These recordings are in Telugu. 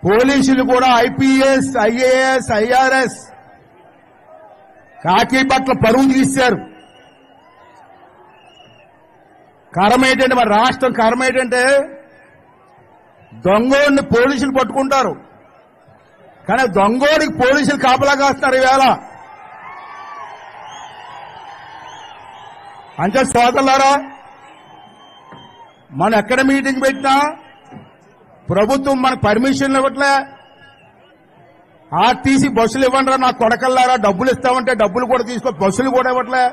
పోలీసులు కూడా ఐపీఎస్ ఐఏఎస్ ఐఆర్ఎస్ కాకి పట్ల పరువు తీశారు కారణం ఏంటంటే మరి రాష్ట్రం కారణం ఏంటంటే దొంగోడిని పోలీసులు పట్టుకుంటారు కానీ దొంగోడికి పోలీసులు కాపలా కాస్తారు ఈవేళ అంటే సోదరులారా మనం ఎక్కడ మీటింగ్ పెట్టినా ప్రభుత్వం మనకు పర్మిషన్లు ఇవ్వట్లే ఆర్టీసీ బస్సులు ఇవ్వండి నా కొడకల్లారా డబ్బులు ఇస్తామంటే డబ్బులు కూడా తీసుకో బస్సులు కూడా ఇవ్వట్లే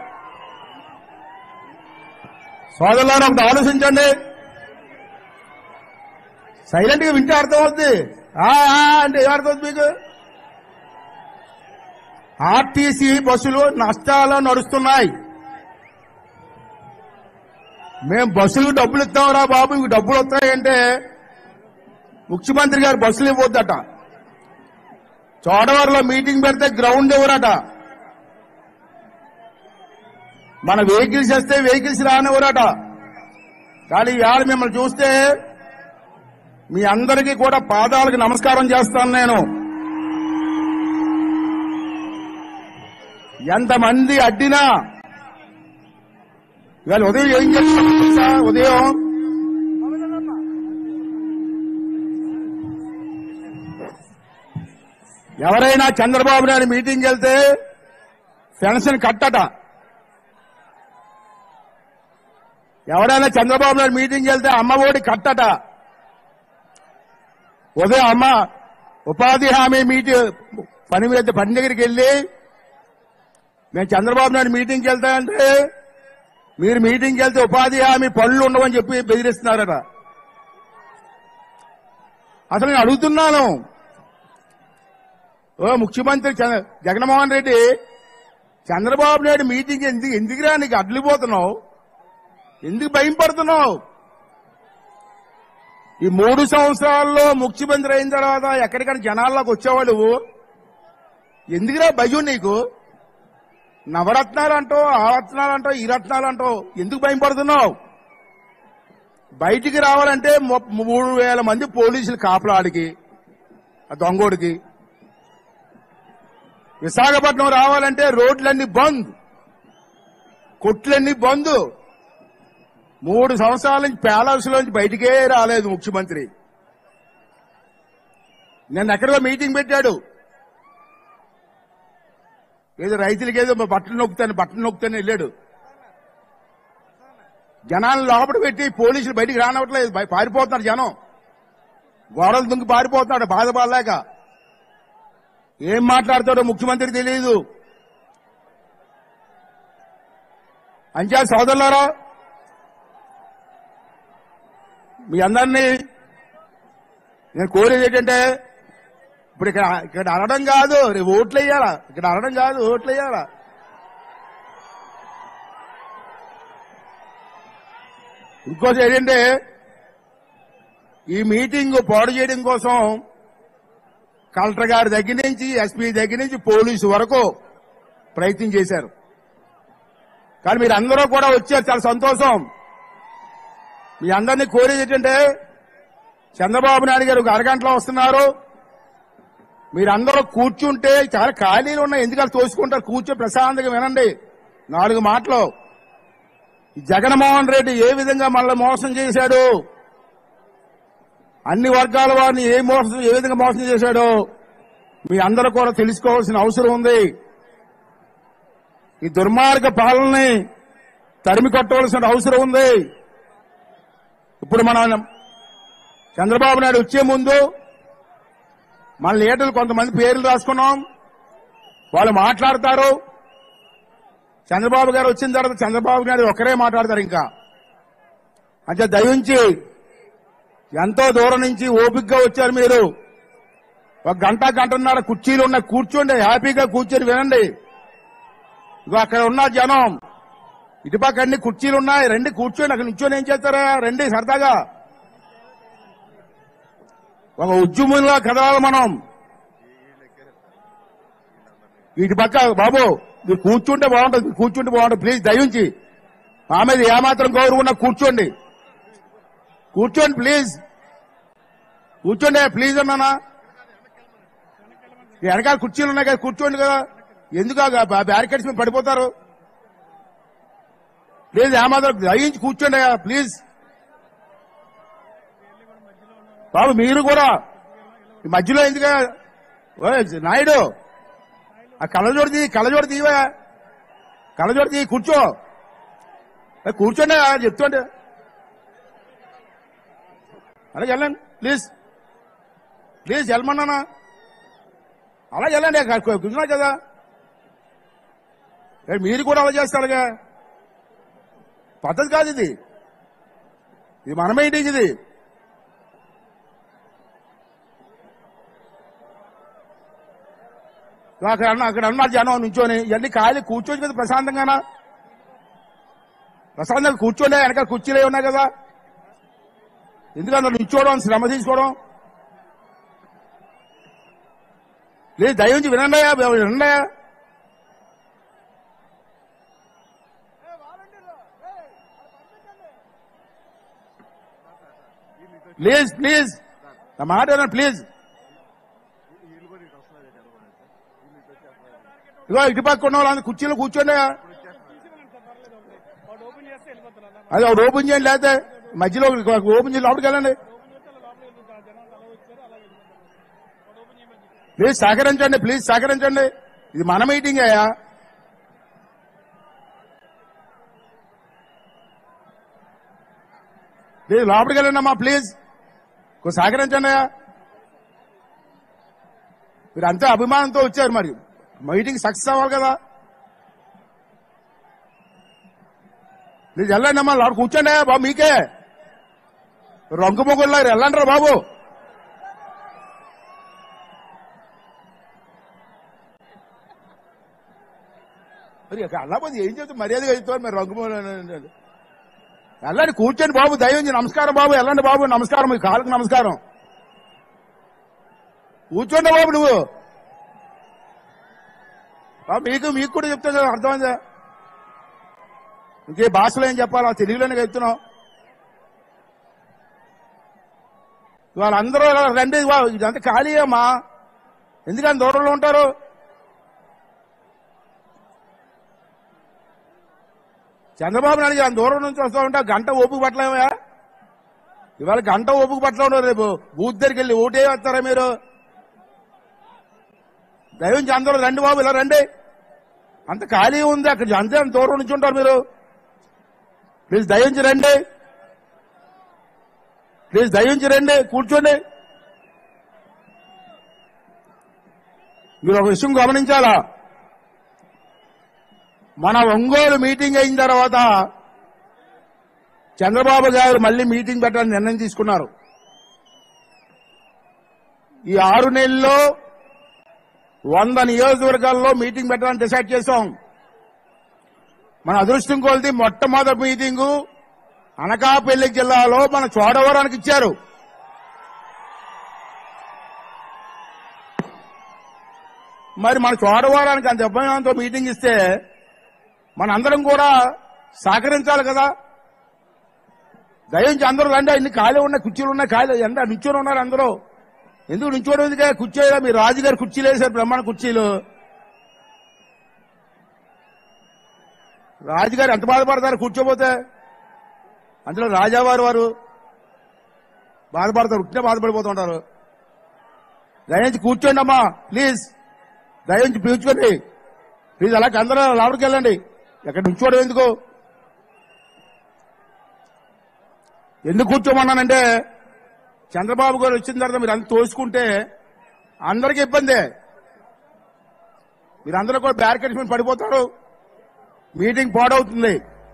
సోదరులారా ఒకటి ఆలోచించండి సైలెంట్ గా వింటే అర్థమవుతుంది ఆ, ఆ అంటే ఏం అర్థమవుతుంది మీకు ఆర్టీసీ బస్సులు నష్టాలు నడుస్తున్నాయి మేము బస్సులకు డబ్బులు ఇస్తామరా బాబు ఇవి డబ్బులు వస్తాయంటే ముఖ్యమంత్రి గారు బస్సులు ఇవ్వద్దట చోడవరంలో మీటింగ్ పెడితే గ్రౌండ్ ఇవ్వరట మన వెహికల్స్ వస్తే వెహికల్స్ రానివ్వరట కానీ ఇవాళ మిమ్మల్ని చూస్తే మీ అందరికీ కూడా పాదాలకు నమస్కారం చేస్తాను నేను ఎంతమంది అడ్డినా ఇవాళ ఉదయం ఏం చేస్తాను తెలుసా? ఉదయం ఎవరైనా చంద్రబాబు నాయుడు మీటింగ్ వెళ్తే పెన్షన్ కట్టట ఎవరైనా చంద్రబాబు నాయుడు మీటింగ్ వెళ్తే అమ్మ ఒడి కట్టట ఉదయం అమ్మ ఉపాధి హామీ మీటి పని మీద పని దగ్గరికి వెళ్ళి మేము చంద్రబాబు నాయుడు మీటింగ్కి వెళ్తామంటే మీరు మీటింగ్కి వెళ్తే ఉపాధి హామీ పనులు ఉండవని చెప్పి బెదిరిస్తున్నారట అసలు నేను అడుగుతున్నాను ఓ ముఖ్యమంత్రి చంద్ర- జగన్మోహన్ రెడ్డి చంద్రబాబు నాయుడు మీటింగ్ ఎందుకు ఎందుకురా నీకు అడ్లిపోతున్నావు ఎందుకు భయం పడుతున్నావు ఈ మూడు సంవత్సరాల్లో ముఖ్యమంత్రి అయిన తర్వాత ఎక్కడికైనా జనాల్లోకి వచ్చేవాళ్ళు ఎందుకురా భయం నీకు నవరత్నాలు అంటావు ఆ రత్నాలు అంటావు ఈ రత్నాలు అంటావు ఎందుకు భయం పడుతున్నావు బయటికి రావాలంటే మొ- మూడు వేల మంది పోలీసులు కాపలాడికి ఆ దొంగోడికి విశాఖపట్నం రావాలంటే రోడ్లన్నీ బంద్ కొట్లన్నీ బంద్ మూడు సంవత్సరాల నుంచి ప్యాలెస్ లోంచి బయటికే రాలేదు ముఖ్యమంత్రి నిన్న ఎక్కడో మీటింగ్ పెట్టాడు ఏదో రైతులకి ఏదో బట్టలు నొక్కుతాను బట్టలు నొక్కుతాను వెళ్ళాడు జనాలను లోపల పెట్టి పోలీసులు బయటికి రానవట్లేదు బయ- పారిపోతున్నారు జనం గోడలు దుంకి పారిపోతున్నాడు బాధపడలేక ఏం మాట్లాడతాడో ముఖ్యమంత్రికి తెలియదు అంచా సోదరులారా మీ అందరినీ నేను కోరేది ఏంటంటే ఇప్పుడు ఇక్కడ ఇక్కడ అనడం కాదు రేపు ఓట్లు వేయాలా ఇక్కడ అనడం కాదు ఓట్లు వేయాలా ఇంకోటి ఏంటంటే ఈ మీటింగ్ పాడు చేయడం కోసం కలెక్టర్ గారి దగ్గర నుంచి ఎస్పీ దగ్గర నుంచి పోలీసు వరకు ప్రయత్నం చేశారు కానీ మీరు అందరూ కూడా వచ్చారు చాలా సంతోషం మీ అందరినీ కోరేది ఏంటంటే చంద్రబాబు నాయుడు గారు ఒక అరగంటలో వస్తున్నారు మీరందరూ కూర్చుంటే చాలా ఖాళీలు ఉన్నాయి ఎందుకంటే తోసుకుంటారు కూర్చో ప్రశాంతంగా వినండి నాలుగు మాటలు ఈ జగన్మోహన్ రెడ్డి ఏ విధంగా మనల్ని మోసం చేశాడు అన్ని వర్గాల వారిని ఏ మోసం ఏ విధంగా మోసం చేశాడో మీ అందరూ కూడా తెలుసుకోవాల్సిన అవసరం ఉంది ఈ దుర్మార్గ పాలనని తరిమి కొట్టవలసిన అవసరం ఉంది ఇప్పుడు మనం చంద్రబాబు నాయుడు వచ్చే ముందు మన లీడర్లు కొంతమంది పేర్లు రాసుకున్నాం వాళ్ళు మాట్లాడతారు చంద్రబాబు గారు వచ్చిన తర్వాత చంద్రబాబు నాయుడు ఒకరే మాట్లాడతారు ఇంకా అంటే దయించి ఎంతో దూరం నుంచి ఓపికగా వచ్చారు మీరు ఒక గంట గంటన్నర కుర్చీలు ఉన్న కూర్చోండి హ్యాపీగా కూర్చొని వినండి ఇగో అక్కడ ఉన్న జనం ఇటుపక్క అన్ని కుర్చీలు ఉన్నాయి రండి కూర్చోండి అక్కడ నిల్చొని ఏం చేస్తారా రండి సరదాగా ఒక ఉద్యమంలో కదలాలి మనం ఇటు పక్క బాబు మీరు కూర్చుంటే బాగుంటుంది మీరు కూర్చుంటే బాగుంటుంది ప్లీజ్ దయించి మా మీద ఏమాత్రం గౌరవం ఉన్నా కూర్చోండి కూర్చోండి ప్లీజ్ కూర్చోండి ప్లీజ్ అన్నానా ఈ వెనకాల కుర్చీలు ఉన్నాయి కదా కూర్చోండి కదా ఎందుకు ఆ బా- బ్యారికేడ్స్ మీద పడిపోతారు ప్లీజ్ ఏమాత్రం దయించి కూర్చోండి అయ్యా, ప్లీజ్ బాబు మీరు కూడా ఈ మధ్యలో ఎందుకు ఓయ్ నాయుడు ఆ కళ్ళజోడు తీ కళ్ళజోడు తీవా కళ్ళజోడు తీ కూర్చో ఏ, కూర్చోండి ఆ, చెప్తుండే అలాగే వెళ్ళండి ప్లీజ్ ప్లీజ్ వెళ్ళమన్నానా అలా వెళ్ళండి అక్కడ కూర్చున్నా కదా ఏ, మీరు కూడా అలా చేస్తారుగా పద్ధతి కాదు ఇది ఇది మన మీటింగ్ ఇది అక్కడ అన్న అక్కడ అన్నారు జనం నుంచొని ఇవన్నీ ఖాళీ కూర్చోచ్చు కదా ప్రశాంతంగానా ప్రశాంతంగా కూర్చోండి వెనకాల కుర్చీలే ఉన్నాయి కదా ఎందుకంటే నుంచోవడం శ్రమ తీసుకోవడం లేదు దయించి వినండియా వినండియా ప్లీజ్ ప్లీజ్ నా మాట వినండి, ప్లీజ్ ఇగో ఇటు పక్క ఉన్న వాళ్ళందరూ కుర్చీలో కూర్చోండి అది ఒకటి ఓపెన్ చేయండి లేకపోతే మధ్యలో ఒకటి ఓపెన్ చేసి లోపలికి వెళ్ళండి ప్లీజ్ సహకరించండి ప్లీజ్ సహకరించండి ఇది మన మీటింగ్ అయ్యా ప్లీజ్ లోపలికి వెళ్ళండి అమ్మా ప్లీజ్ కొంచెం సహకరించండి అయ్యా మీరు అంతే అభిమానంతో వచ్చారు మరి మీటింగ్ సక్సెస్ అవ్వాలి కదా ప్లీజ్ వెళ్ళండి అమ్మా లోపల కూర్చోండి అయ్యా బాబు మీకే రంగు మొగ్గులారు వెళ్ళండి రా బాబు మరి వెళ్ళకపోతే ఏం చెప్తే మర్యాదగా చెప్తారు మరి రంగు మొగ్గులు వెళ్ళండి కూర్చోండి బాబు దైవం నమస్కారం బాబు వెళ్ళండి బాబు నమస్కారం మీ కాళ్ళకు నమస్కారం కూర్చోండి బాబు నువ్వు బాబు మీకు మీకు కూడా చెప్తాను కదా అర్థమైందా ఇంకే భాషలో ఏం చెప్పాలా తెలుగులోనే చెప్తున్నాం వాళ్ళందరూ ఇలా రండి వా- ఇదంతా ఖాళీ అమ్మా ఎందుకని దూరంలో ఉంటారు చంద్రబాబు నాయుడు గారు దూరం నుంచి వస్తూ ఉంటే గంట ఓపిక పట్టలేమా ఇవాళ గంట ఓపిక పట్టలే ఉన్నారు రేపు బూత్ దగ్గరికి వెళ్ళి ఓటే వస్తారా మీరు దైవం అందరూ రండి బాబు ఇలా రండి అంత ఖాళీ ఉంది అక్కడ అంతే అంత దూరం నుంచి ఉంటారు మీరు ప్లీజ్ దయించి రండి ప్లీజ్ దయించి రండి కూర్చోండి మీరు ఒక విషయం గమనించాలా మన ఒంగోలు మీటింగ్ అయిన తర్వాత చంద్రబాబు గారు మళ్ళీ మీటింగ్ పెట్టాలని నిర్ణయం తీసుకున్నారు ఈ ఆరు నెలల్లో వంద నియోజకవర్గాల్లో మీటింగ్ పెట్టాలని డిసైడ్ చేశాం మన అదృష్టం కొలిది మొట్టమొదటి మీటింగు అనకాపల్లి జిల్లాలో మన చోడవరానికి ఇచ్చారు మరి మన చోడవరానికి అంత అభిమానంతో మీటింగ్ ఇస్తే మనందరం కూడా సహకరించాలి కదా దయించి అందరూ రండి ఇన్ని ఖాళీ ఉన్నాయి కుర్చీలు ఉన్నాయి ఖాళీ ఎంత నించొని ఉన్నారు అందరూ ఎందుకు నించోడం ఎందుకే కుర్చీ మీరు రాజుగారి కుర్చీలు వేశారు బ్రహ్మాండ కుర్చీలు రాజుగారు ఎంత బాధపడతారు కూర్చోపోతే అందులో రాజావారు వారు బాధపడతారు ఉట్టినే బాధపడిపోతుంటారు దయించి కూర్చోండి అమ్మా ప్లీజ్ దయించి పీల్చుకోండి ప్లీజ్ అలాగే అందరూ లోపలికి వెళ్ళండి ఎక్కడ నుంచోవడం ఎందుకు ఎందుకు కూర్చోమన్నానంటే చంద్రబాబు గారు వచ్చిన తర్వాత మీరు అంత తోసుకుంటే అందరికీ ఇబ్బందే మీరందరూ కూడా బ్యారికేడ్స్ మీద పడిపోతారు మీటింగ్ పాడవుతుంది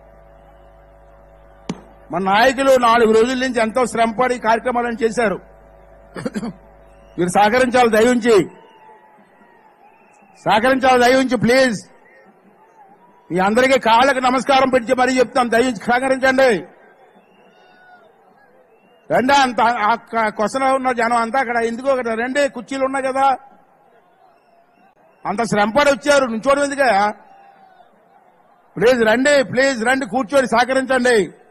మన నాయకులు నాలుగు రోజుల నుంచి ఎంతో శ్రమపడి కార్యక్రమాలను చేశారు మీరు సహకరించాలి దయించి సహకరించాలి దయించి ప్లీజ్ మీ అందరికీ కాళ్ళకి నమస్కారం పెట్టి మరీ చెప్తాం దయించి సహకరించండి రండి అంత కొసలో ఉన్న జనం అంతా అక్కడ ఎందుకు అక్కడ రండి కుర్చీలు ఉన్నాయి కదా అంత శ్రమపడి వచ్చారు నుంచోడం ఎందుక ప్లీజ్ రండి ప్లీజ్ రండి కూర్చోండి సహకరించండి